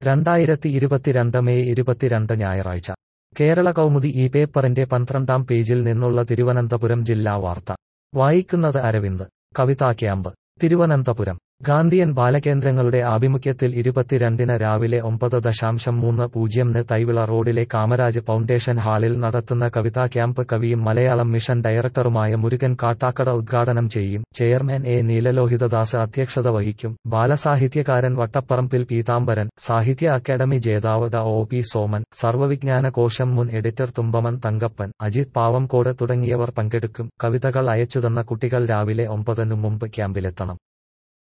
രണ്ടായിരത്തി ഇരുപത്തിരണ്ട് മെയ് ഇരുപത്തിരണ്ട് ഞായറാഴ്ച കേരള കൗമുദി ഈ പേപ്പറിന്റെ പന്ത്രണ്ടാം പേജിൽ നിന്നുള്ള തിരുവനന്തപുരം ജില്ലാ വാർത്ത വായിക്കുന്നത് അരവിന്ദ് കവിതാ ക്യാമ്പ് തിരുവനന്തപുരം ഗാന്ധിയൻ ബാലകേന്ദ്രങ്ങളുടെ ആഭിമുഖ്യത്തിൽ ഇരുപത്തിരണ്ടിന് രാവിലെ ഒമ്പത് ദശാംശം മൂന്ന് പൂജ്യംന് തൈവിള റോഡിലെ കാമരാജ് ഫൗണ്ടേഷൻ ഹാളിൽ നടത്തുന്ന കവിതാ ക്യാമ്പ് കവിയും മലയാളം മിഷൻ ഡയറക്ടറുമായ മുരുകൻ കാട്ടാക്കട ഉദ്ഘാടനം ചെയ്യും ചെയർമാൻ എ നീലലോഹിതദാസ് അധ്യക്ഷത വഹിക്കും ബാലസാഹിത്യകാരൻ വട്ടപ്പറമ്പിൽ പീതാംബരൻ സാഹിത്യ അക്കാദമി ജേതാവ് ഡ ഒ പി സോമൻ സർവ്വവിജ്ഞാന കോശം മുൻ എഡിറ്റർ തുമ്പമൻ തങ്കപ്പൻ അജിത് പാവംകോട് തുടങ്ങിയവർ പങ്കെടുക്കും കവിതകൾ അയച്ചുതന്ന കുട്ടികൾ രാവിലെ ഒമ്പതിനു മുമ്പ് ക്യാമ്പിലെത്തണം